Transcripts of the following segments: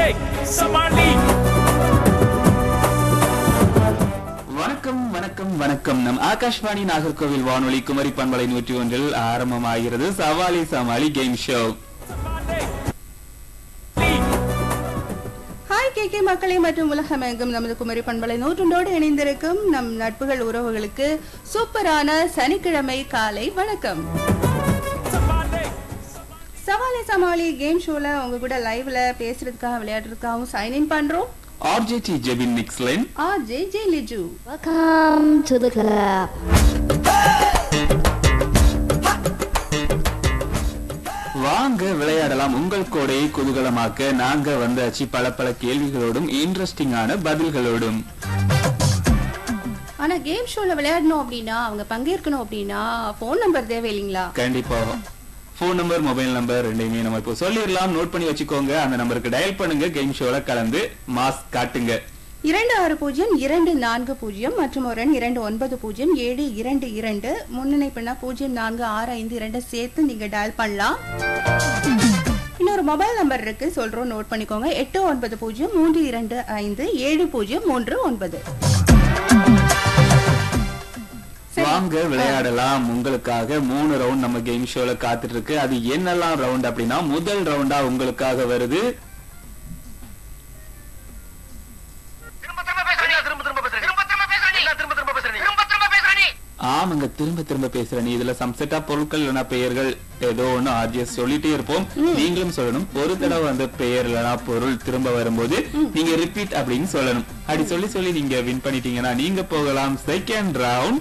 சமாளி வணக்கம் வணக்கம் வணக்கம் நம் ஆகாஷ்வாணி நாகர்கோவில் வானொலி குமரி பண்பலை நூற்றி ஒன்றில் ஆரம்பமாகிறது சவாலி சமாளி game show hi K K மக்களே மற்றும் உலகமெங்கும் நமது குமரி பண்பலை நூற்றோடு இணைந்திருக்கும் நம் நட்புகள் உறவுகளுக்கு சூப்பரான சனிக்கிழமை காலை வணக்கம் சவாலே சமாளி கேம் ஷோல உங்க கூட லைவ்ல பேசுறதுக்காக விளையாடுறதுக்காகவும் சைன் இன் பண்றோம் ஆர்ஜேடி ஜெபின் நிக்ஸ்லன் ஆ ஜே ஜே Liju Welcome to the club. வாங்க விளையாடலாம் உங்கள் கோடையை குதூகலமாக்க நாங்க வந்தாச்சு பல பல கேள்விகளோடும் இன்ட்ரெஸ்டிங்கான பதில்களோடும் ஆனா கேம் ஷோல விளையாடணும் அப்படின்னா அவங்க பங்கேற்கணும் அப்படின்னா ஃபோன் நம்பர் தேவை இல்லைங்களா கண்டிப்பா ஃபோன் நம்பர் மொபைல் நம்பர் ரெண்டையுமே நம்ம இப்போ சொல்லிடலாம் நோட் பண்ணி வச்சுக்கோங்க அந்த நம்பருக்கு டயல் பண்ணுங்க கேம் ஷோல கலந்து மாஸ் காட்டுங்க இரண்டு ஆறு பூஜ்ஜியம் இரண்டு நான்கு பூஜ்ஜியம் மற்றும் ஒரு எண் இரண்டு ஒன்பது பூஜ்ஜியம் ஏழு இரண்டு இரண்டு முன்னிணைப்புனா பூஜ்ஜியம் நான்கு ஆறு ஐந்து இரண்டு சேர்த்து நீங்க டயல் பண்ணலாம் இன்னொரு மொபைல் நம்பர் இருக்கு சொல்றோம் நோட் பண்ணிக்கோங்க எட்டு ஒன்பது பூஜ்ஜியம் மூன்று இரண்டு ஐந்து ஏழு பூஜ்ஜியம் மூன்று ஒன்பது சரி. வாங்க விளையாடலாம் உங்களுக்காக மூணு ரவுண்ட் நம்ம கேம் ஷோல காத்துட்டு இருக்கு அது என்னெல்லாம் ரவுண்ட் அப்படின்னா முதல் ரவுண்டா உங்களுக்காக வருது திரும்ப திரும்ப பேசுறேன் திரும்ப திரும்ப பேசுறேன் திரும்ப திரும்ப பேசுறேன் திரும்ப திரும்ப பேசுறேன் ஆமாங்க திரும்ப திரும்ப பேசுறேன் இதுல சம்செட்டா பொருட்கள் இல்லைன்னா பெயர்கள் ஏதோ ஒண்ணு ஆர்ஜிஎஸ் சொல்லிட்டே இருப்போம் நீங்களும் சொல்லணும் ஒரு தடவை அந்த பெயர் இல்லைன்னா பொருள் திரும்ப வரும்போது நீங்க ரிப்பீட் அப்படின்னு சொல்லணும் அப்படி சொல்லி சொல்லி நீங்க வின் பண்ணிட்டீங்கன்னா நீங்க போகலாம் செகண்ட் ரவுண்ட்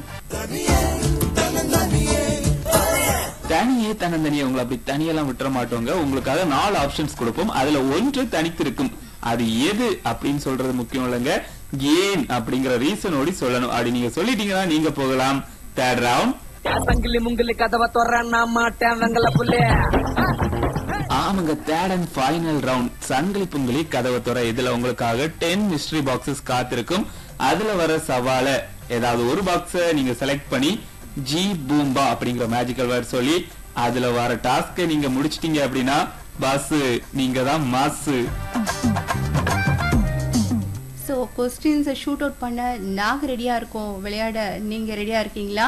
தனியே தன்னந்தனியே உங்களை அப்படி தனியெல்லாம் விட்டுற மாட்டோங்க உங்களுக்காக நாலு ஆப்ஷன்ஸ் கொடுப்போம் அதுல ஒன்று தனித்திருக்கும் அது எது அப்படின்னு சொல்றது முக்கியம் இல்லைங்க ஏன் அப்படிங்கிற ரீசனோடி சொல்லணும் அப்படி நீங்க சொல்லிட்டீங்கன்னா நீங்க போகலாம் தேர்ட் ரவுண்ட் சங்கிலி முங்கிலி கதவை தொற நான் மாட்டேன் வெங்கல புள்ளே ஆமாங்க தேர்ட் அண்ட் ஃபைனல் ரவுண்ட் சங்கிலி புங்கிலி கதவை துறை இதுல உங்களுக்காக டென் மிஸ்ட்ரி பாக்ஸஸ் காத்திருக்கும் அதுல வர சவால ஏதாவது ஒரு பாக்ஸ நீங்க செலக்ட் பண்ணி ஜி பூம்பா அப்படிங்கிற மேஜிக்கல் வேர்ட் சொல்லி அதுல வர டாஸ்கை நீங்க முடிச்சிட்டீங்க அப்படின்னா பாஸ் நீங்க தான் மாசு ஸோ கொஸ்டின்ஸை ஷூட் அவுட் பண்ண நாங்க ரெடியா இருக்கோம் விளையாட நீங்க ரெடியா இருக்கீங்களா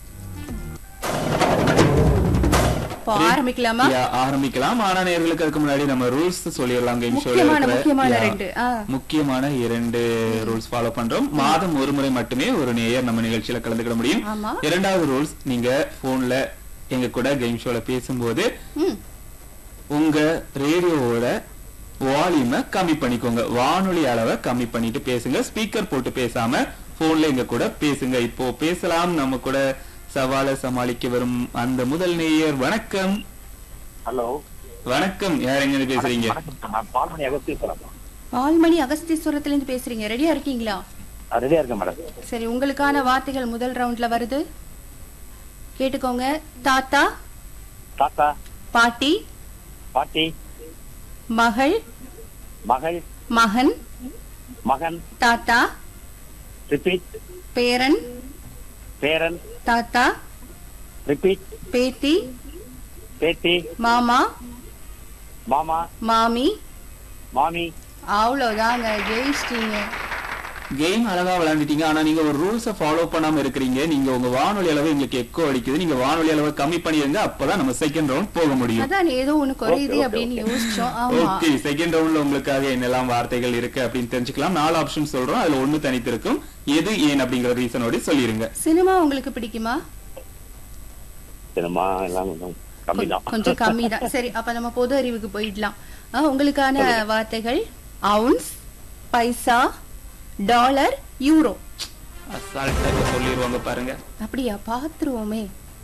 இப்போ ஆரம்பிக்கலாமா Yeah, ஆரம்பிக்கலாம் ஆனா நேர்களுக்கு அதுக்கு முன்னாடி நம்ம ரூல்ஸ் சொல்லிடலாம் கேம் ஷோல முக்கியமான- முக்கியமான ரெண்டு, ஆ. முக்கியமான இரண்டு ரூல்ஸ் ஃபாலோ பண்றோம் மாதம் ஒரு முறை மட்டுமே ஒரு நேயர் நம்ம நிகழ்ச்சியில கலந்துக்கிட முடியும் ஆமா. இரண்டாவது ரூல்ஸ் நீங்க போன்ல எங்க கூட கேம் ஷோல பேசும்போது ம் உங்க ரேடியோவோட வால்யூமை கம்மி பண்ணிக்கோங்க வானொலி அளவை கம்மி பண்ணிட்டு பேசுங்க ஸ்பீக்கர் போட்டு பேசாம போன்ல எங்க கூட பேசுங்க இப்போ பேசலாம் நம்ம கூட சவாலை சமாளிக்க வரும் அந்த முதல் நேயர் வணக்கம் ஹலோ வணக்கம் யார் எங்க இருந்து பேசுறீங்க வணக்கம் நான் பால்மணி அகஸ்தீஸ்வரம் பால்மணி அகஸ்தீஸ்வரத்துல இருந்து பேசுறீங்க ரெடியா இருக்கீங்களா ரெடியா இருக்கேன் மேடம் சரி உங்களுக்கான வார்த்தைகள் முதல் ரவுண்ட்ல வருது கேட்டுக்கோங்க தாத்தா தாத்தா பாட்டி பாட்டி மகள் மகள் மகன் மகன் தாத்தா ரிப்பீட் பேரன் பேரன் தாத்தா ரிப்பீட் பேத்தி பேத்தி மாமா மாமா மாமி மாமி அவ்வளவுதாங்க ஜெயிச்சிட்டீங்க கேம் அழகா விளையாண்டுட்டீங்க ஆனா நீங்க ஒரு ரூல்ஸ ஃபாலோ பண்ணாம இருக்கிறீங்க நீங்க உங்க வானொலி அளவு எங்களுக்கு எக்கோ அடிக்குது நீங்க வானொலி அளவை கம்மி பண்ணிருங்க அப்பதான் நம்ம செகண்ட் ரவுண்ட் போக முடியும் அதான் ஏதோ ஒண்ணு குறையுது Okay, okay, அப்படின்னு யோசிச்சோம் ஆமா ஓகே செகண்ட் ரவுண்ட்ல உங்களுக்காக என்னெல்லாம் வார்த்தைகள் இருக்கு அப்படின்னு தெரிஞ்சுக்கலாம் நாலு ஆப்ஷன் சொல்றோம் அதுல ஒண்ணு தனித்திருக்கும் எது ஏன் அப்படிங்கிற ரீசனோட சொல்லிருங்க சினிமா உங்களுக்கு பிடிக்குமா சினிமா எல்லாம் கொஞ்சம் கம்மி தான் கொஞ்சம் கம்மி தான் சரி அப்ப நம்ம பொது அறிவுக்கு போயிடலாம் ஆ, உங்களுக்கான வார்த்தைகள் அவுன்ஸ் பைசா டாலர் யூரோ அசால்ட்டா இப்ப சொல்லிருவாங்க பாருங்க அப்படியா பாத்துருவோமே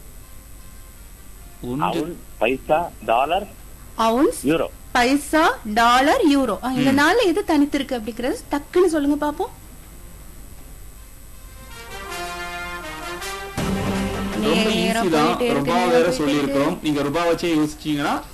ஒன்று அவுன் paisa dollar ounce euro paisa dollar euro ஆ, இந்த நாள்ல எது தனித்திருக்கு அப்படிங்கறது டக்குன்னு சொல்லுங்க பாப்போம் ரொம்ப நேரம் ஈஸி தான் போயிட்டே இருக்கு, ரூபா நேரம் வேற போயிட்டே சொல்லியிருக்கிறோம் இருக்கு. நீங்க ரூபா வச்சே யோசிச்சீங்கன்னா